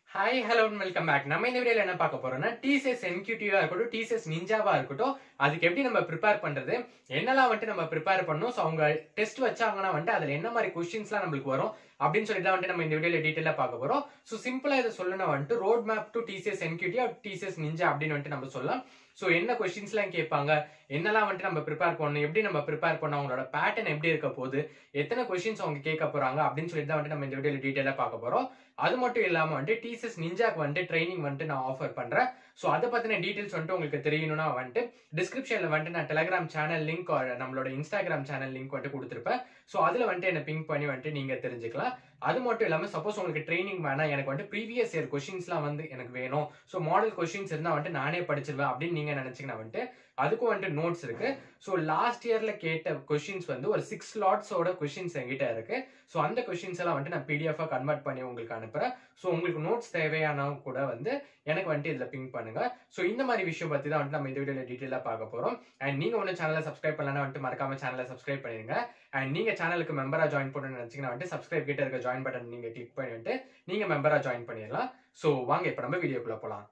hi hello welcome back நம்ம இந்த வீடியோல என்ன பார்க்க போறோம்னா டிசிஎஸ் என்கியூடிவா இருக்கட்டும் டிசிஎஸ் நிஞ்சாவா இருக்கட்டும் அதுக்கு எப்படி நம்ம ப்ரிப்பேர் பண்றது என்னெல்லாம் வந்துட்டு நம்ம ப்ரிப்பேர் பண்ணணும் ஸோ அவங்க டெஸ்ட் வச்சாங்கன்னா வந்துட்டு அதுல என்ன மாதிரி கொஸ்டின்ஸ்லாம் நம்மளுக்கு வரும் அப்படின்னு சொல்லிட்டு தான் வந்துட்டு நம்ம இந்த வீடியோல டீட்டெயிலா பார்க்க போறோம் ஸோ சிம்பிளா இதை சொல்லணும் வந்துட்டு road map to TCS NQT TCS ninja அப்படின்னு வந்துட்டு நம்ம சொல்லலாம் ஸோ என்ன கொஸ்டின்ஸ்லாம் கேட்பாங்க என்னெல்லாம் வந்துட்டு நம்ம ப்ரிப்பேர் பண்ணணும் எப்படி நம்ம ப்ரிப்பேர் பண்ணோம் அவங்களோட பேட்டர்ன் எப்படி இருக்க போகுது எத்தனை கொஸ்டின்ஸ் அவங்க கேட்க போறாங்க அப்படின்னு சொல்லிட்டு தான் வந்துட்டு நம்ம இந்த வீடியோல டீட்டெயிலாக பார்க்க போறோம் அது மட்டும் இல்லாம வந்துட்டு டிசிஎஸ் நிஞ்சாக்கு வந்துட்டு ட்ரைனிங் வந்துட்டு நான் ஆஃபர் பண்றேன் ஸோ அதை பத்தின டீடைல்ஸ் வந்துட்டு உங்களுக்கு தெரியணும்னா வந்துட்டு டிஸ்கிரிப்ஷன்ல வந்துட்டு நான் டெலிகிராம் சேனல் லிங்க் நம்மளோட இன்ஸ்டாகிராம் சேனல் லிங்க் வந்துட்டு கொடுத்துருப்பேன் ஸோ அதுல வந்துட்டு என்ன பிங்க் பண்ணி வந்துட்டு நீங்க தெரிஞ்சுக்கலாம் அது மட்டும் இல்லாம சப்போஸ் உங்களுக்கு ட்ரைனிங் வேணாம் எனக்கு வந்துட்டு ப்ரீவியஸ் இயர் கொஸ்டின்ஸ்லாம் வந்து எனக்கு வேணும் ஸோ மாடல் கொஸ்டின்ஸ் இருந்தா வந்துட்டு நானே படிச்சிருவேன் அப்படின்னு நீங்க நினைச்சீங்கன்னா வந்துட்டு அதுக்கும் வந்துட்டு நோட்ஸ் இருக்கு ஸோ லாஸ்ட் இயர்ல கேட்ட கொஸ்டின்ஸ் வந்து ஒரு சிக்ஸ் லாட்ஸோட கொஸ்டின்ஸ் என்கிட்ட இருக்கு ஸோ அந்த கொஸ்டின்ஸ் எல்லாம் வந்துட்டு நான் பிடிஎஃபாக கன்வெர்ட் பண்ணி உங்களுக்கு அனுப்புறேன் ஸோ உங்களுக்கு நோட்ஸ் தேவையான கூட வந்து எனக்கு வந்துட்டு இதில் பிங்க் பண்ணுங்க ஸோ இந்த மாதிரி விஷயம் பற்றி தான் வந்துட்டு நம்ம இந்த வீடியோவில் டீட்டெயிலாக பார்க்க போகிறோம் அண்ட் நீங்கள் ஒன்றும் சேனலை சப்ஸ்கிரைப் பண்ணலன்னா வந்துட்டு மறக்காம சேனலை சப்ஸ்கிரைப் பண்ணிடுங்க அண்ட் நீங்கள் சேனலுக்கு மெம்பராக ஜாயின் பண்ணணும்னு நினச்சிங்கன்னா வந்துட்டு சப்ஸ்கிரைப் கிட்ட இருக்க ஜாயின் பட்டன் நீங்கள் கிளிக் பண்ணிட்டு நீங்கள் மெம்பராக ஜாயின் பண்ணிடலாம் ஸோ வாங்க இப்போ நம்ம வீடியோக்குள்ளே போகலாம்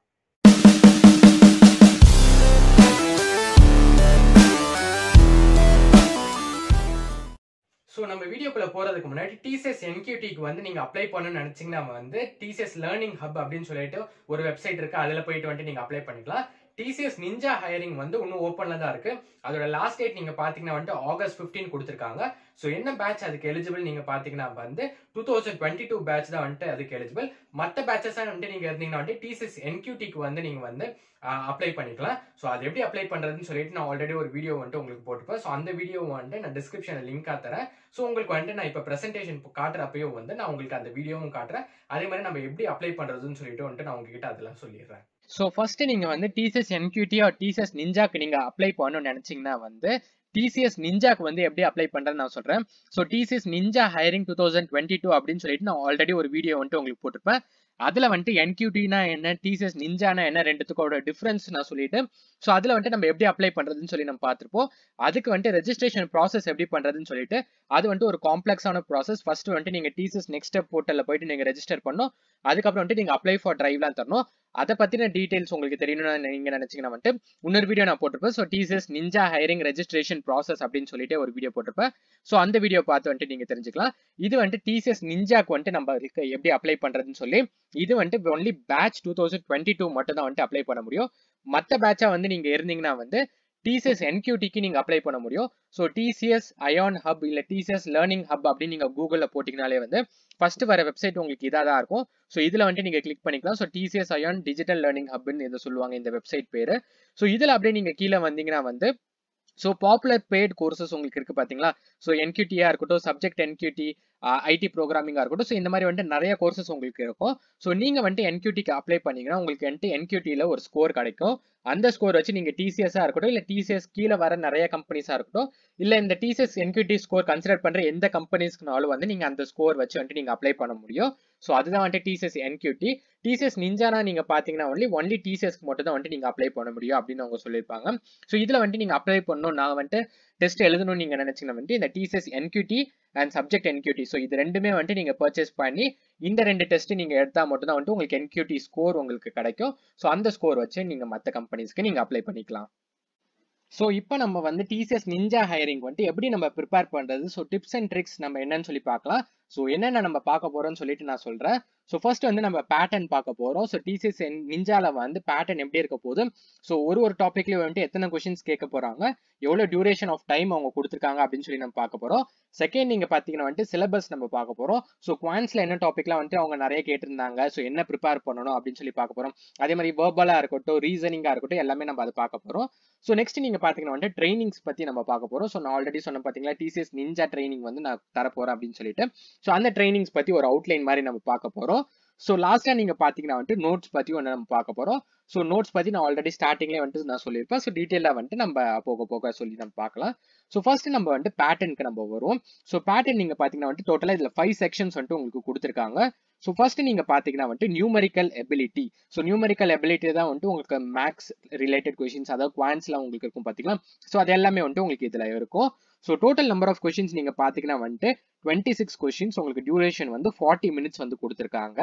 ஸோ நம்ம வீடியோக்குள்ள போறதுக்கு முன்னாடி டிசிஎஸ் என்கியூடிக்கு வந்து நீங்க அப்ளை பண்ணணும்னு நினைச்சீங்கன்னா வந்து டிசிஎஸ் லேர்னிங் ஹப் அப்படின்னு சொல்லிட்டு ஒரு வெப்சைட் இருக்கு அதுல போயிட்டு வந்துட்டு நீங்க அப்ளை பண்ணிக்கலாம் டிசிஎஸ் நிஞ்சா ஹையரிங் வந்து இன்னும் ஓப்பன்ல தான் இருக்கு அதோட லாஸ்ட் டேட் நீங்க பாத்தீங்கன்னா வந்துட்டு ஆகஸ்ட் பிப்டீன் கொடுத்துருக்காங்க ஸோ என்ன பேட்ச் அதுக்கு எலிஜிபிள் நீங்க பாத்தீங்கன்னா வந்து two thousand twenty two batch தான் வந்துட்டு அதுக்கு எலிஜிபிள் மற்ற பேட்சஸ் வந்துட்டு நீங்க இருந்தீங்கன்னா வந்துட்டு டிசிஎஸ் என்கியூடிக்கு வந்து நீங்க வந்து அப்ளை பண்ணிக்கலாம் ஸோ அது எப்படி அப்ளை பண்றதுன்னு சொல்லிட்டு நான் ஆல்ரெடி ஒரு வீடியோ வந்துட்டு உங்களுக்கு போட்டுப்பேன் ஸோ அந்த வீடியோ வந்துட்டு நான் டிஸ்கிரிப்ஷனில் லிங்காக தரேன் ஸோ உங்களுக்கு வந்துட்டு நான் இப்போ ப்ரெசன்டேஷன் காட்டுறப்பையும் வந்து நான் உங்களுக்கு அந்த வீடியோவும் காட்டுறேன் அதே மாதிரி நம்ம எப்படி அப்ளை பண்றதுன்னு சொல்லிட்டு வந்துட்டு நான் உங்ககிட்ட அதெல்லாம் சொல்லிடுறேன் ஸோ ஃபர்ஸ்ட் நீங்க வந்து டிசிஎஸ் என்கியூடி ஆர் டிசிஎஸ் நிஞ்சாக்கு நீங்க அப்ளை பண்ணணும்னு நினைச்சீங்கன்னா வந்து டிசிஎஸ் நிஞ்சாக்கு வந்து எப்படி அப்ளை பண்றதுன்னு நான் சொல்றேன் so TCS ninja hiring two thousand twenty two அப்படின்னு சொல்லிட்டு நான் ஆல்ரெடி ஒரு வீடியோ வந்துட்டு உங்களுக்கு போட்டிருப்பேன் அதுல வந்துட்டு என்கியூடினா என்ன டிசிஎஸ் நிஞ்சானா என்ன ரெண்டுத்துக்கோட டிஃபரன்ஸ் நான் சொல்லிட்டு ஸோ அதுல வந்துட்டு நம்ம எப்படி அப்ளை பண்றதுன்னு சொல்லி நம்ம பார்த்துருப்போம் அதுக்கு வந்துட்டு ரெஜிஸ்ட்ரேஷன் ப்ராசஸ் எப்படி பண்றதுன்னு சொல்லிட்டு அது வந்துட்டு ஒரு காம்ப்ளெக்ஸான ப்ராசஸ் ஃபர்ஸ்ட் வந்துட்டு நீங்க டிசிஎஸ் நெக்ஸ்ட் ஸ்டெப் போர்ட்டல்ல போயிட்டு நீங்க ரெஜிஸ்டர் பண்ணணும் அதுக்கப்புறம் வந்துட்டு நீங்க அப்ளை ஃபார் டிரைவ்லாம் தரணும் அதை பத்தின டீடைல்ஸ் உங்களுக்கு தெரியணும்னு நீங்க நினைச்சீங்கன்னா வந்துட்டு இன்னொரு வீடியோ நான் போட்டிருப்பேன் so TCS ninja hiring registration process அப்படின்னு சொல்லிட்டு ஒரு வீடியோ போட்டிருப்பேன் ஸோ அந்த வீடியோ பார்த்து வந்துட்டு நீங்க தெரிஞ்சுக்கலாம் இது வந்துட்டு டிசிஎஸ் நிஞ்சாக்கு வந்துட்டு நம்ம எப்படி அப்ளை பண்றதுன்னு சொல்லி இது வந்துட்டு only batch two thousand twenty two மட்டும் தான் வந்துட்டு அப்ளை பண்ண முடியும் மற்ற பேட்சா வந்து நீங்க இருந்தீங்கன்னா வந்து டிசிஎஸ் என்கியூடிக்கு நீங்க அப்ளை பண்ண முடியும் ஸோ டிசிஎஸ் அயான் ஹப் இல்ல டிசிஎஸ் லேர்னிங் ஹப் அப்படின்னு நீங்க கூகுள்ல போட்டீங்கனாலே வந்து ஃபர்ஸ்ட் வர வெப்சைட் உங்களுக்கு இதாக தான் இருக்கும் ஸோ இதுல வந்துட்டு நீங்க கிளிக் பண்ணிக்கலாம் so TCS ion digital learning ஹப்னு இதை சொல்லுவாங்க இந்த வெப்சைட் பேரு ஸோ இதுல அப்படியே நீங்க கீழே வந்தீங்கன்னா வந்து ஸோ பாப்புலர் பெய்ட் கோர்சஸ் உங்களுக்கு இருக்கு பாத்தீங்களா ஸோ என்கியூடியா இருக்கட்டும் சப்ஜெக்ட் என்கியூடி ஐடி ப்ரோக்ராமிங்கா இருக்கட்டும் ஸோ இந்த மாதிரி வந்துட்டு நிறைய கோர்சஸ் உங்களுக்கு இருக்கும் ஸோ நீங்க வந்துட்டு என்கியூடிக்கு அப்ளை பண்ணீங்கன்னா உங்களுக்கு வந்துட்டு என்கியூடியில் ஒரு ஸ்கோர் கிடைக்கும் அந்த ஸ்கோர் வச்சு நீங்க டிசிஎஸ்ஸா இருக்கட்டும் இல்ல டிசிஎஸ் கீழே வர நிறைய கம்பெனிஸா இருக்கட்டும் இல்ல இந்த டிசிஎஸ் என்கியூடி ஸ்கோர் கன்சிடர் பண்ற எந்த கம்பெனிஸ்க்குனாலும் வந்து நீங்க அந்த ஸ்கோர் வச்சு வந்துட்டு நீங்க அப்ளை பண்ண முடியும் ஸோ அதுதான் வந்துட்டு டிசிஎஸ் என்கியூடி டிசிஎஸ் நிஞ்சானா நீங்க பாத்தீங்கன்னா ஒன்லி ஒன்லி டிசிஎஸ்க்கு மட்டும் தான் வந்துட்டு நீங்க அப்ளை பண்ண முடியும் அப்படின்னு அவங்க சொல்லியிருப்பாங்க ஸோ இதுல வந்துட்டு நீங்க அப்ளை பண்ணணும் நான் வந்துட்டு டெஸ்ட் எழுதணும்னு நீங்க நினைச்சீங்கன்னா வந்துட்டு இந்த TCS NQT and subject NQT so இது ரெண்டுமே வந்துட்டு நீங்க பர்ச்சேஸ் பண்ணி இந்த ரெண்டு டெஸ்ட் நீங்க எடுத்தா மட்டும் தான் வந்துட்டு உங்களுக்கு என்கியூடி ஸ்கோர் உங்களுக்கு கிடைக்கும் ஸோ அந்த ஸ்கோர் வச்சு நீங்க மற்ற கம்பெனிஸ்க்கு நீங்க அப்ளை பண்ணிக்கலாம் ஸோ இப்போ நம்ம வந்து டிசிஎஸ் நிஞ்சா ஹையரிங் வந்துட்டு எப்படி நம்ம ப்ரிப்பேர் பண்றது ஸோ டிப்ஸ் அண்ட் ட்ரிக்ஸ் நம்ம என்னன்னு சொல்லி பார்க்கலாம் ஸோ என்னென்ன நம்ம பார்க்க போறோம்னு சொல்லிட்டு நான் சொல்றேன் ஸோ ஃபர்ஸ்ட் வந்து நம்ம பேட்டர்ன் பார்க்க போறோம் ஸோ டிசிஎஸ் நிஞ்சால வந்து பேட்டர்ன் எப்படி இருக்க போகுது ஸோ ஒரு ஒரு டாபிக்லயும் வந்துட்டு எத்தனை கொஸ்டின்ஸ் கேட்க போறாங்க எவ்வளவு டியூரேஷன் ஆஃப் டைம் அவங்க கொடுத்துருக்காங்க அப்படின்னு சொல்லி நம்ம பார்க்க போறோம் செகண்ட் நீங்க பாத்தீங்கன்னா வந்துட்டு சிலபஸ் நம்ம பார்க்க போறோம் ஸோ குவான்ஸ்ல என்ன டாபிக்லாம் வந்துட்டு அவங்க நிறைய கேட்டிருந்தாங்க ஸோ என்ன ப்ரிப்பேர் பண்ணணும் அப்படின்னு சொல்லி பார்க்க போறோம் அதே மாதிரி வேர்பலா இருக்கட்டும் ரீசனிங்கா இருக்கட்டும் எல்லாமே நம்ம அதை பார்க்க போறோம் ஸோ நெக்ஸ்ட் நீங்க பாத்தீங்கன்னா வந்துட்டு ட்ரைனிங்ஸ் பத்தி நம்ம பார்க்க போறோம் ஸோ நான் ஆல்ரெடி சொன்ன பாத்தீங்களா டிசிஎஸ் நிஞ்சா ட்ரைனிங் வந்து நான் தரப்போறேன் அப்படின்னு சொல்லிட்டு ஸோ அந்த ட்ரைனிங்ஸ் பத்தி ஒரு அவுட்லைன் மாதிரி நம்ம பார்க்க போறோம் ஸோ லாஸ்டா நீங்க பாத்தீங்கன்னா வந்துட்டு நோட்ஸ் பத்தி ஒன்று நம்ம பார்க்க போறோம் ஸோ நோட்ஸ் பத்தி நான் ஆல்ரெடி ஸ்டார்டிங்லேயே வந்துட்டு நான் சொல்லியிருப்பேன் ஸோ டீட்டெயிலாக வந்துட்டு நம்ம போக போக சொல்லி நம்ம பார்க்கலாம் ஸோ ஃபர்ஸ்ட் நம்ம வந்துட்டு பேட்டர்னுக்கு நம்ம வருவோம் ஸோ பேட்டர்ன் நீங்க பாத்தீங்கன்னா வந்துட்டு டோட்டலாக இதுல ஃபைவ் செக்ஷன்ஸ் வந்துட்டு உங்களுக்கு கொடுத்துருக்காங்க ஸோ ஃபர்ஸ்ட் நீங்க பாத்தீங்கன்னா வந்துட்டு numerical ability so numerical ability தான் வந்துட்டு உங்களுக்கு மேக்ஸ் ரிலேட்டட் கொஸ்டின்ஸ் அதாவது குவான்ஸ்லாம் உங்களுக்கு இருக்கும் பாத்தீங்களா ஸோ அது எல்லாமே வந்துட்டு உங்களுக்கு இதுல இருக்கும் so total number of questions நீங்க பாத்தீங்கன்னா வந்துட்டு டுவெண்ட்டி சிக்ஸ் கொஸ்டின்ஸ் உங்களுக்கு டியூரேஷன் வந்து ஃபார்ட்டி மினிட்ஸ் வந்து கொடுத்துருக்காங்க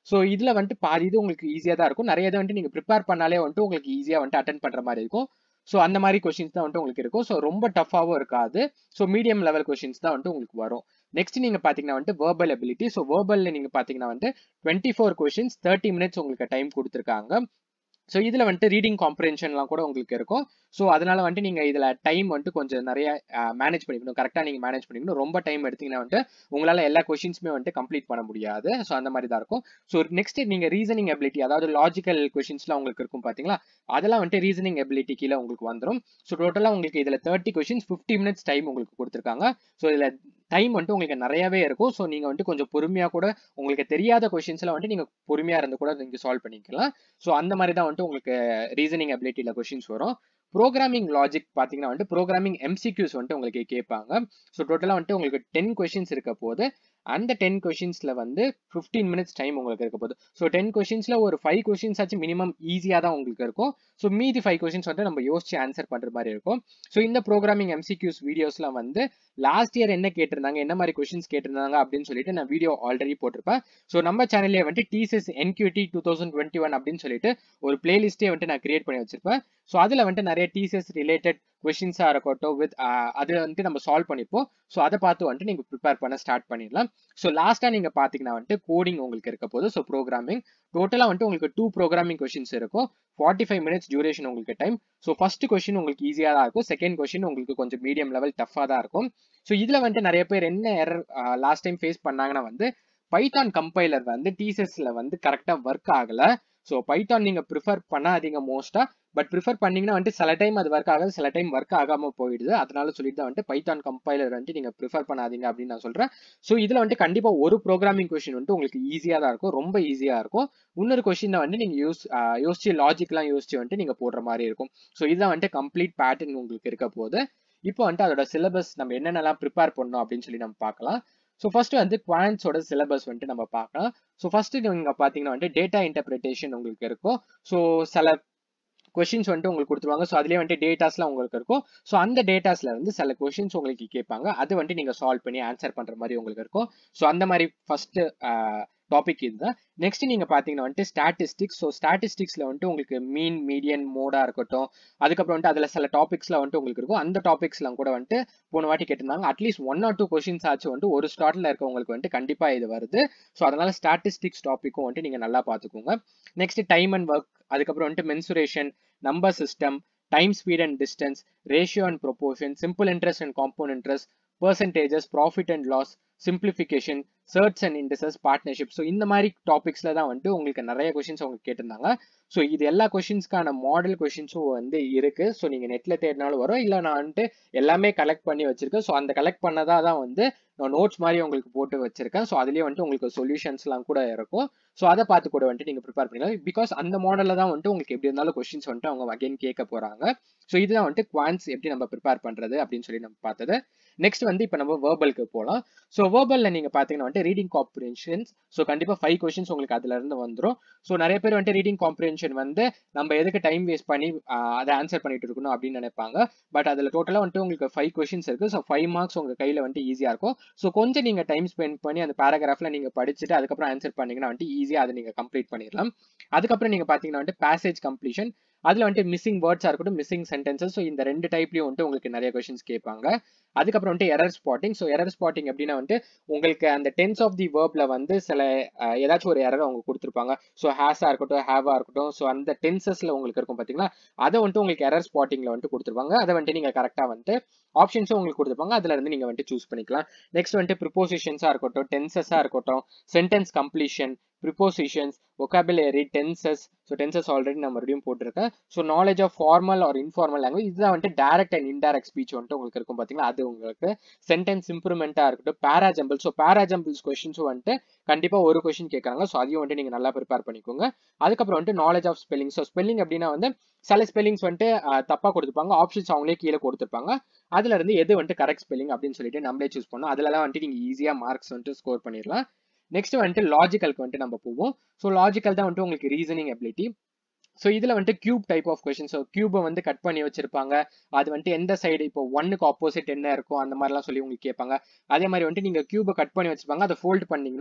ஸோ இதுல வந்துட்டு பாதி இது உங்களுக்கு ஈஸியா தான் இருக்கும் நிறைய இதை வந்துட்டு நீங்க ப்ரிப்பேர் பண்ணாலே வந்துட்டு உங்களுக்கு ஈஸியா வந்துட்டு அட்டன் பண்ற மாதிரி இருக்கும் ஸோ அந்த மாதிரி கொஷின்ஸ் தான் வந்துட்டு உங்களுக்கு இருக்கும் ஸோ ரொம்ப டஃபாகவும் இருக்காது ஸோ மீடியம் லெவல் கொஷின்ஸ் தான் வந்துட்டு உங்களுக்கு வரும் நெக்ஸ்ட் நீங்க பாத்தீங்கன்னா வந்துட்டு வேர்பல் எபிலிட்டி ஸோ வேர்பல்ல நீங்க பாத்தீங்கன்னா வந்துட்டு twenty four questions thirty minutes உங்களுக்கு டைம் கொடுத்துருக்காங்க ஸோ இதில் வந்துட்டு ரீடிங் காம்ப்ரன்ஷன்லாம் கூட உங்களுக்கு இருக்கும் ஸோ அதனால வந்துட்டு நீங்கள் இதில் டைம் வந்துட்டு கொஞ்சம் நிறைய மேனேஜ் பண்ணிக்கணும் கரெக்டாக நீங்கள் மேனேஜ் பண்ணிக்கணும் ரொம்ப டைம் எடுத்தீங்கன்னா வந்துட்டு உங்களால் எல்லா கொஷின்ஸுமே வந்துட்டு கம்ப்ளீட் பண்ண முடியாது ஸோ அந்த மாதிரி தான் இருக்கும் ஸோ நெக்ஸ்ட் நீங்கள் ரீசனிங் எபிலிட்டி அதாவது லாஜிக்கல் கொஷின்ஸ்லாம் உங்களுக்கு இருக்கும் பார்த்தீங்களா அதெல்லாம் வந்துட்டு ரீசனிங் எபிலிட்டி கீழே உங்களுக்கு வந்துடும் ஸோ டோட்டலாக உங்களுக்கு இதில் thirty questions fifty minutes time உங்களுக்கு கொடுத்துருக்காங்க ஸோ இதில் டைம் வந்துட்டு உங்களுக்கு நிறையவே இருக்கும் ஸோ நீங்கள் வந்துட்டு கொஞ்சம் பொறுமையாக கூட உங்களுக்கு தெரியாத கொஷின்ஸ்லாம் வந்துட்டு நீங்கள் பொறுமையாக இருந்து கூட நீங்கள் சால்வ் பண்ணிக்கலாம் ஸோ அந்த மாதிரி தான் வந்துட்டு உங்களுக்கு ரீசனிங் அபிலிட்டியில் கொஷின்ஸ் வரும் ப்ரோக்ராமிங் லாஜிக் பார்த்தீங்கன்னா வந்துட்டு ப்ரோக்ராமிங் எம்சிக்யூஸ் வந்துட்டு உங்களுக்கு கேட்பாங்க ஸோ டோட்டலாக வந்துட்டு உங்களுக்கு டென் கொஷின்ஸ் இருக்க போது அந்த டென் கொஷின்ஸ்ல வந்து ஃபிஃப்டீன் மினிட்ஸ் டைம் உங்களுக்கு இருக்க போகுது ஸோ டென் கொஷின்ஸ்ல ஒரு ஃபைவ் கொஷின்ஸ் ஆச்சு மினிமம் ஈஸியாக தான் உங்களுக்கு இருக்கும் ஸோ மீதி ஃபைவ் கொஷின்ஸ் வந்து நம்ம யோசிச்சு ஆன்சர் பண்ற மாதிரி இருக்கும் ஸோ இந்த ப்ரோக்ராமிங் எம்சிக்யூஸ் வீடியோஸ்லாம் வந்து லாஸ்ட் இயர் என்ன கேட்டிருந்தாங்க என்ன மாதிரி கொஷின்ஸ் கேட்டிருந்தாங்க அப்படின்னு சொல்லிட்டு நான் வீடியோ ஆல்ரெடி போட்டிருப்பேன் ஸோ நம்ம சேனல்லே வந்துட்டு TCS NQT two thousand twenty one அப்படின்னு சொல்லிட்டு ஒரு பிளேலிஸ்டே வந்துட்டு நான் கிரியேட் பண்ணி வச்சிருப்பேன் ஸோ அதில் வந்துட்டு நிறைய டிசிஎஸ் ரிலேட்டட் கொஷின்ஸாக இருக்கட்டும் வித் அது வந்துட்டு நம்ம சால்வ் பண்ணிப்போம் ஸோ அதை பார்த்து வந்துட்டு நீங்கள் ப்ரிப்பேர் பண்ண ஸ்டார்ட் பண்ணிடலாம் ஸோ லாஸ்ட்டாக நீங்கள் பார்த்தீங்கன்னா வந்துட்டு கோடிங் உங்களுக்கு இருக்க போது ஸோ ப்ரோக்ராமிங் டோட்டலாக வந்துட்டு உங்களுக்கு டூ ப்ரோக்ராமிங் கொஷின்ஸ் இருக்கும் ஃபார்ட்டி ஃபைவ் மினிட்ஸ் டியூரேஷன் உங்களுக்கு டைம் ஸோ ஃபர்ஸ்ட் கொஷின் உங்களுக்கு ஈஸியாக தான் இருக்கும் செகண்ட் கொஷின் உங்களுக்கு கொஞ்சம் மீடியம் லெவல் டஃபாக தான் இருக்கும் ஸோ இதில் வந்துட்டு நிறைய பேர் என்ன எரர் லாஸ்ட் டைம் ஃபேஸ் பண்ணாங்கன்னா வந்து பைத்தான் கம்பைலர் வந்து டிசஸ்ல வந்து கரெக்டாக ஒர்க் ஆகலை ஸோ பைத்தான் நீங்கள் ப்ரிஃபர் பண்ணாதீங்க மோஸ்ட்டாக பட் ப்ரிஃபர் பண்ணீங்கன்னா வந்துட்டு சில டைம் அது ஒர்க் ஆகாது சில டைம் ஒர்க் ஆகாமல் போயிடுது அதனால சொல்லிட்டு தான் வந்துட்டு பைத்தான் கம்பைலர் வந்துட்டு நீங்கள் ப்ரிஃபர் பண்ணாதீங்க அப்படின்னு நான் சொல்கிறேன் ஸோ இதில் வந்துட்டு கண்டிப்பாக ஒரு ப்ரோக்ராமிங் கொஷின் வந்துட்டு உங்களுக்கு ஈஸியாக தான் இருக்கும் ரொம்ப ஈஸியாக இருக்கும் இன்னொரு கொஷினை வந்து நீங்கள் யூஸ் யோசிச்சு லாஜிக்லாம் யோசிச்சு வந்துட்டு நீங்கள் போடுற மாதிரி இருக்கும் ஸோ இதுதான் வந்துட்டு கம்ப்ளீட் பேட்டர்ன் உங்களுக்கு இருக்க போது இப்போ வந்துட்டு அதோட சிலபஸ் நம்ம என்னென்னலாம் ப்ரிப்பேர் பண்ணோம் அப்படின்னு சொல்லி நம்ம பார்க்கலாம் ஸோ ஃபர்ஸ்ட் வந்து குவான்ஸோட சிலபஸ் வந்துட்டு நம்ம பார்க்கலாம் ஸோ ஃபர்ஸ்ட் நீங்க பார்த்தீங்கன்னா வந்துட்டு டேட்டா இன்டர்பிரிட்டேஷன் உங்களுக்கு இருக்கும் ஸோ சில கொஷின்ஸ் வந்துட்டு உங்களுக்கு கொடுத்துருவாங்க ஸோ அதுலேயே வந்துட்டு டேட்டாஸ்லாம் உங்களுக்கு இருக்கும் ஸோ அந்த டேட்டாஸ்ல இருந்து சில கொஷின்ஸ் உங்களுக்கு கேட்பாங்க அது வந்துட்டு நீங்க சால்வ் பண்ணி ஆன்சர் பண்ற மாதிரி உங்களுக்கு இருக்கும் ஸோ அந்த மாதிரி ஃபர்ஸ்ட் டாபிக் இதுதான் நெக்ஸ்ட் நீங்க பாத்தீங்கன்னா வந்துட்டு ஸ்டாட்டிஸ்டிக்ஸ் ஸோ ஸ்டாட்டிஸ்டிக்ஸ்ல வந்துட்டு உங்களுக்கு மீன் மீடியன் மோடா இருக்கட்டும் அதுக்கப்புறம் வந்துட்டு அதுல சில டாபிக்ஸ்ல வந்துட்டு உங்களுக்கு இருக்கும் அந்த டாபிக்ஸ்லாம் கூட வந்துட்டு போன வாட்டி கேட்டிருந்தாங்க at least one or two questions ஆச்சு வந்துட்டு ஒரு ஸ்டார்ட்ல இருக்கவங்களுக்கு வந்துட்டு கண்டிப்பா இது வருது ஸோ அதனால ஸ்டாட்டிஸ்டிக்ஸ் டாபிக்கும் வந்துட்டு நீங்க நல்லா பாத்துக்கோங்க நெக்ஸ்ட் டைம் அண்ட் ஒர்க் அதுக்கப்புறம் வந்துட்டு mensuration number system time speed and distance ratio and proportion simple interest and compound interest percentages profit and loss simplification surds and indices partnership so இந்த மாதிரி டாபிக்ஸ்ல தான் வந்துட்டு உங்களுக்கு நிறைய கொஷின்ஸ் உங்களுக்கு கேட்டிருந்தாங்க ஸோ இது எல்லா கொஷின்ஸ்க்கான மாடல் கொஷின்ஸும் வந்து இருக்கு ஸோ நீங்க நெட்ல தேடினாலும் வரும் இல்லை நான் வந்துட்டு எல்லாமே கலெக்ட் பண்ணி வச்சிருக்கேன் ஸோ அந்த கலெக்ட் பண்ணதா தான் வந்து நான் நோட்ஸ் மாதிரி உங்களுக்கு போட்டு வச்சிருக்கேன் ஸோ அதுலேயே வந்துட்டு உங்களுக்கு சொல்யூஷன்ஸ்லாம் கூட இருக்கும் ஸோ அதை பார்த்து கூட வந்துட்டு நீங்கள் ப்ரிப்பேர் பண்ணிக்கலாம் பிகாஸ் அந்த மாடலில் தான் வந்துட்டு உங்களுக்கு எப்படி இருந்தாலும் கொஸ்டின்ஸ் வந்துட்டு அவங்க அகைன் கேட்க போகிறாங்க ஸோ இதுதான் வந்துட்டு குவான்ஸ் எப்படி நம்ம ப்ரிப்பேர் பண்ணுறது அப்படின்னு சொல்லி நம்ம பார்த்தது நெக்ஸ்ட் வந்து இப்போ நம்ம வேர்பலுக்கு போகலாம் ஸோ வேர்பலில் நீங்கள் பார்த்தீங்கன்னா வந்துட்டு ரீடிங் காம்ப்ரிஹென்ஷன்ஸ் ஸோ கண்டிப்பாக ஃபைவ் கொஷின்ஸ் உங்களுக்கு அதுல இருந்து வந்துடும் ஸோ நிறைய பேர் வந்துட்டு ரீடிங் காம்ப்ரிஹென்ஷன் வந்து நம்ம எதுக்கு டைம் வேஸ்ட் பண்ணி அதை ஆன்சர் பண்ணிட்டு இருக்கணும் அப்படின்னு நினைப்பாங்க பட் அதில் டோட்டலாக வந்துட்டு உங்களுக்கு ஃபைவ் கொஷின்ஸ் இருக்குது ஸோ ஃபைவ் மார்க்ஸ் உங்கள் கையில் வந்துட்டு ஈஸியாக இருக்கும் ஸோ கொஞ்சம் நீங்கள் டைம் ஸ்பெண்ட் பண்ணி அந்த பேராகிராஃபில் நீங்கள் படிச்சுட்டு அதுக்கப்புறம் ஆன்சர் பண்ணீங்கன்னா வந்துட்டு ஈஸியாக அதை நீங்கள் கம்ப்ளீட் பண்ணிடலாம் அதுக்கப்புறம் நீங்கள் பார்த்தீங்கன்னா வந்துட்டு பேசேஜ் கம்ப்ளீஷன் அதில் வந்துட்டு மிஸ்ஸிங் வேர்ட்ஸாக இருக்கட்டும் மிஸ்ஸிங் சென்டென்சஸ் ஸோ இந்த ரெண்டு டைப்லையும் வந்துட்டு உங்களுக்கு நிறைய கொஷின்ஸ் கேட்பாங்க அதுக்கப்புறம் வந்துட்டு error spotting so error spotting எப்படின்னா வந்துட்டு உங்களுக்கு அந்த டென்ஸ் ஆஃப் தி வேர்ப்ல வந்து சில ஏதாச்சும் ஒரு எரர் அவங்க கொடுத்துருப்பாங்க ஸோ ஹேஸாக இருக்கட்டும் ஹேவா இருக்கட்டும் ஸோ அந்த டென்சஸ்ல உங்களுக்கு இருக்கும் பார்த்தீங்களா அதை வந்துட்டு உங்களுக்கு எரர் ஸ்பாட்டிங்ல வந்துட்டு கொடுத்துருப்பாங்க அதை வந்துட்டு நீங்கள் கரெக்டாக வந்துட்டு ஆப்ஷன்ஸும் உங்களுக்கு கொடுத்துருப்பாங்க அதுல இருந்து நீங்கள் வந்துட்டு சூஸ் பண்ணிக்கலாம் நெக்ஸ்ட் வந்துட்டு ப்ரிப்போசிஷன்ஸாக இருக்கட்டும் டென்சஸாக இருக்கட்டும் sentence completion prepositions vocabulary tenses so tenses already நான் மறுபடியும் போட்டிருக்கேன் so knowledge of formal or informal language இதுதான் வந்துட்டு டேரக்ட் அண்ட் இன்டேரக்ட் ஸ்பீச் வந்துட்டு உங்களுக்கு இருக்கும் பார்த்தீங்களா அது உங்களுக்கு சென்டென்ஸ் இம்ப்ரூவ்மெண்ட்டாக இருக்கட்டும் பேராஜம்பிள் ஸோ பேராஜம்பிள்ஸ் கொஸ்டின்ஸும் வந்துட்டு கண்டிப்பாக ஒரு கொஸ்டின் கேட்குறாங்க ஸோ அதையும் வந்துட்டு நீங்கள் நல்லா ப்ரிப்பேர் பண்ணிக்கோங்க அதுக்கப்புறம் வந்துட்டு knowledge of spelling so spelling அப்படின்னா வந்து சில ஸ்பெல்லிங்ஸ் வந்துட்டு தப்பாக கொடுத்துருப்பாங்க ஆப்ஷன்ஸ் அவங்களே கீழே கொடுத்துருப்பாங்க அதுல இருந்து எது வந்துட்டு கரெக்ட் ஸ்பெல்லிங் அப்படின்னு சொல்லிட்டு நம்மளே சூஸ் பண்ணோம் அதுலலாம் வந்துட்டு நீங்கள் ஈஸியாக மார்க்ஸ் வந்துட்டு ஸ்கோர் பண்ணிடலாம் நெக்ஸ்ட் வந்துட்டு லாஜிக்கலுக்கு வந்துட்டு நம்ம போவோம் ஸோ லாஜிக்கல் தான் வந்துட்டு உங்களுக்கு ரீசனிங் எபிலிட்டி ஸோ இதில் வந்துட்டு cube type of question so கியூபை வந்து கட் பண்ணி வச்சிருப்பாங்க அது வந்துட்டு எந்த சைடு இப்போ ஒன்னுக்கு ஆப்போசிட் என்ன இருக்கும் அந்த மாதிரிலாம் சொல்லி உங்களுக்கு கேட்பாங்க அதே மாதிரி வந்துட்டு நீங்கள் கியூபை கட் பண்ணி வச்சிருப்பாங்க அதை ஃபோல்ட் பண்ணீங்கன்னா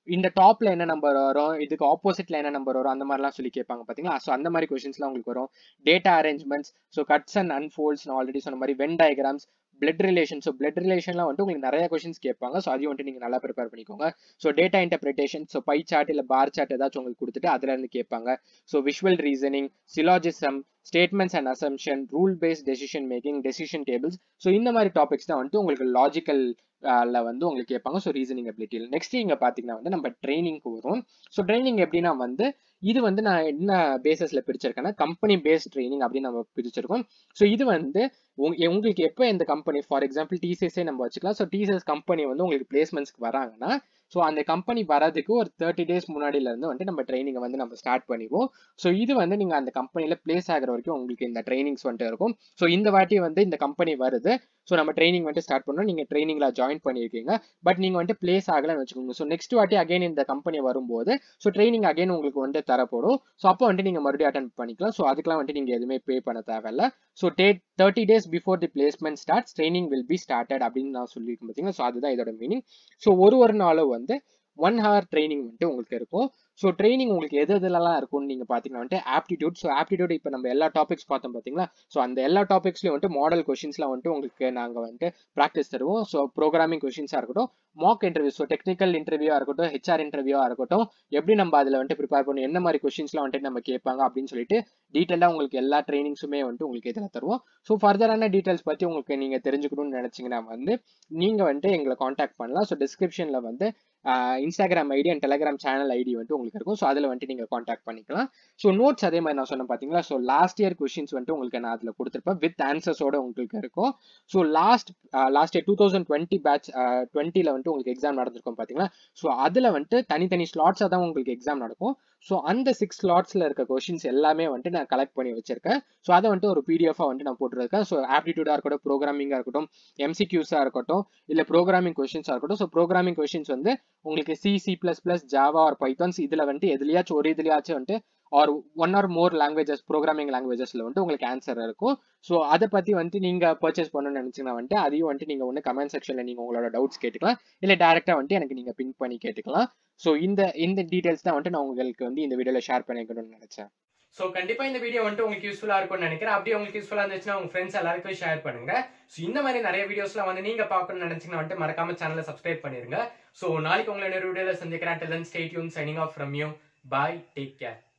இந்த டாப்ல என்ன நம்பர் வரும் இதுக்கு ஆப்போசிட்ல என்ன நம்பர் வரும் அந்த மாதிரிலாம் சொல்லி கேட்பாங்க பாத்தீங்களா ஸோ அந்த மாதிரி கொஸ்டின்ஸ்லாம் உங்களுக்கு வரும் data arrangements so cuts and unfolds நான் ஆல்ரெடி சொன்ன மாதிரி Venn diagrams blood relation so blood ரிலேஷன்லாம் வந்துட்டு உங்களுக்கு நிறைய கொஸ்டின்ஸ் கேட்பாங்க ஸோ அதையும் வந்துட்டு நீங்கள் நல்லா ப்ரிப்பேர் பண்ணிக்கோங்க so data interpretation so pie chart இல்லை பார் சார்ட் ஏதாச்சும் உங்களுக்கு கொடுத்துட்டு அதுல இருந்து கேட்பாங்க so visual reasoning syllogism statements and assumption rule based decision making decision tables so இந்த மாதிரி டாபிக்ஸ் தான் வந்துட்டு உங்களுக்கு லாஜிக்கல் ல வந்து உங்களுக்கு கேட்பாங்க ஸோ ரீசனிங் அபிலிட்டியில் நெக்ஸ்ட் இங்கே பார்த்தீங்கன்னா வந்து நம்ம ட்ரைனிங்க்கு வரும் ஸோ ட்ரைனிங் எப்படின்னா வந்து இது வந்து நான் என்ன பேசஸ்ல பிரிச்சிருக்கேன்னா கம்பெனி பேஸ்ட் ட்ரைனிங் அப்படின்னு நம்ம பிரிச்சிருக்கோம் ஸோ இது வந்து உங்களுக்கு எப்போ இந்த கம்பெனி ஃபார் எக்ஸாம்பிள் டிசிஎஸ்ஸே நம்ம வச்சுக்கலாம் ஸோ டிசிஎஸ் கம்பெனி வந்து உங்களுக்கு பிளேஸ்மெண்ட்ஸ்க்கு வராங்கன்னா ஸோ அந்த கம்பெனி வரதுக்கு ஒரு தேர்ட்டி டேஸ் முன்னாடில இருந்து வந்துட்டு நம்ம ட்ரைனிங்கை வந்து நம்ம ஸ்டார்ட் பண்ணிடுவோம் ஸோ இது வந்து நீங்கள் அந்த கம்பெனியில் பிளேஸ் ஆகிற வரைக்கும் உங்களுக்கு இந்த ட்ரைனிங்ஸ் வந்துட்டு இருக்கும் ஸோ இந்த வாட்டி வந்து இந்த கம்பெனி வருது ஸோ நம்ம ட்ரைனிங் வந்துட்டு ஸ்டார்ட் பண்ணோம் நீங்கள் ட்ரைனிங்கில் ஜாயின் பண்ணியிருக்கீங்க பட் நீங்கள் வந்துட்டு பிளேஸ் ஆகலைன்னு வச்சுக்கோங்க ஸோ நெக்ஸ்ட் வாட்டி அகைன் இந்த கம்பெனி வரும்போது ஸோ ட்ரைனிங் அகைன் உங்களுக்கு வந்து தரப்படும் ஸோ அப்போ வந்துட்டு நீங்கள் மறுபடியும் அட்டன் பண்ணிக்கலாம் ஸோ அதுக்கெல்லாம் வந்துட்டு நீங்கள் எதுவுமே பே பண்ண தேவையில்ல so day thirty days before the placement start training will be started அப்படின்னு நான் சொல்லியிருக்கேன் பார்த்தீங்கன்னா ஸோ அதுதான் இதோட மீனிங் ஸோ ஒரு ஒரு நாளும் வந்து ஒன் ஹவர் ட்ரைனிங் வந்துட்டு உங்களுக்கு இருக்கும் ஸோ ட்ரைனிங் உங்களுக்கு எது எதுலலாம் இருக்கும்னு நீங்கள் பார்த்தீங்கன்னா வந்துட்டு ஆப்டிடியூட் ஸோ ஆப்டிடியூட் இப்போ நம்ம எல்லா டாபிக்ஸ் பார்த்தோம் பார்த்தீங்களா ஸோ அந்த எல்லா டாபிக்ஸ்லையும் வந்துட்டு மாடல் கொஷின்ஸ்லாம் வந்துட்டு உங்களுக்கு நாங்கள் வந்துட்டு ப்ராக்டிஸ் தருவோம் ஸோ ப்ரோக்ராமிங் கொஷின்ஸாக இருக்கட்டும் மாக் இன்டர்வியூ ஸோ டெக்னிக்கல் இன்டர்வியூவாக இருக்கட்டும் ஹெச்ஆர் இன்டர்வியூவாக இருக்கட்டும் எப்படி நம்ம அதில் வந்துட்டு ப்ரிப்பேர் பண்ணணும் என்ன மாதிரி கொஷின்ஸ்லாம் வந்துட்டு நம்ம கேட்பாங்க அப்படின்னு சொல்லிட்டு டீட்டெயிலாக உங்களுக்கு எல்லா ட்ரைனிங்ஸுமே வந்துட்டு உங்களுக்கு இதில் தருவோம் ஸோ ஃபர்தரான டீட்டெயில்ஸ் பற்றி உங்களுக்கு நீங்கள் தெரிஞ்சுக்கணும்னு நினச்சிங்கன்னா வந்து நீங்கள் வந்துட்டு எங்களை காண்டாக்ட் பண்ணலாம் ஸோ டிஸ்கிரிப்ஷனில் வந்து Instagram ID and Telegram channel ID வந்துட்டு உங்களுக்கு இருக்கும் ஸோ அதில் வந்துட்டு நீங்கள் காண்டாக்ட் பண்ணிக்கலாம் ஸோ நோட்ஸ் அதே மாதிரி நான் சொன்னேன் பார்த்தீங்களா ஸோ லாஸ்ட் இயர் கொஷின்ஸ் வந்துட்டு உங்களுக்கு நான் அதில் கொடுத்துருப்பேன் வித் ஆன்சர்ஸோட உங்களுக்கு இருக்கும் so last last year two thousand twenty batch டுவெண்ட்டியில் வந்துட்டு உங்களுக்கு எக்ஸாம் நடந்திருக்கும் பார்த்தீங்களா ஸோ அதில் வந்துட்டு தனித்தனி ஸ்லாட்ஸாக தான் உங்களுக்கு எக்ஸாம் நடக்கும் ஸோ அந்த சிக்ஸ் ஸ்லாட்ஸில் இருக்க கொஷின்ஸ் எல்லாமே வந்துட்டு நான் கலெக்ட் பண்ணி வச்சிருக்கேன் ஸோ அதை வந்துட்டு ஒரு பிடிஎஃபாக வந்துட்டு நான் போட்டுருக்கேன் ஸோ ஆப்டிடியூடாக இருக்கட்டும் ப்ரோக்ராமிங்காக இருக்கட்டும் எம்சிக்யூஸாக இருக்கட்டும் இல்லை ப்ரோக்ராமிங் கொஷின்ஸாக இருக்கட்டும் ஸோ ப்ரோக்ராமிங் கொஷின்ஸ் வந்து உங்களுக்கு C C plus plus Java or Pythons இதில் வந்துட்டு எதுலையாச்சும் ஒரு இதுலையாச்சும் வந்துட்டு or one or more languages programming லாங்குவேஜஸ்ல வந்துட்டு உங்களுக்கு ஆன்சர் இருக்கும் ஸோ அதை பற்றி வந்துட்டு நீங்கள் பர்ச்சேஸ் பண்ணணும்னு நினச்சிங்கன்னா வந்துட்டு அதையும் வந்துட்டு நீங்கள் ஒன்று கமெண்ட் செக்ஷனில் நீங்கள் உங்களோட டவுட்ஸ் கேட்டுக்கலாம் இல்லை டேரெக்டாக வந்துட்டு எனக்கு நீங்கள் பிங்க் பண்ணி கேட்டுக்கலாம் ஸோ இந்த இந்த டீட்டெயில்ஸ் தான் வந்துட்டு நான் உங்களுக்கு வந்து இந்த வீடியோவில் ஷேர் பண்ணிக்கணும்னு நினச்சேன் ஸோ கண்டிப்பா இந்த வீடியோ வந்துட்டு உங்களுக்கு யூஸ்ஃபுல்லா இருக்கும்னு நினைக்கிறேன் அப்படியே உங்களுக்கு யூஸ்ஃபுல்லா இருந்துச்சுன்னா உங்க ஃப்ரெண்ட்ஸ் எல்லாருக்கும் ஷேர் பண்ணுங்க ஸோ இந்த மாதிரி நிறைய வீடியோஸ்லாம் வந்து நீங்க பார்க்கணும்னு நினைச்சீங்கன்னா வந்துட்டு மறக்காம சேனலை சப்ஸ்கிரைப் பண்ணிருங்க ஸோ நாளைக்கு உங்களை இன்னொரு வீடியோல சந்திக்கிறேன் till then stay tuned signing off from you bye take care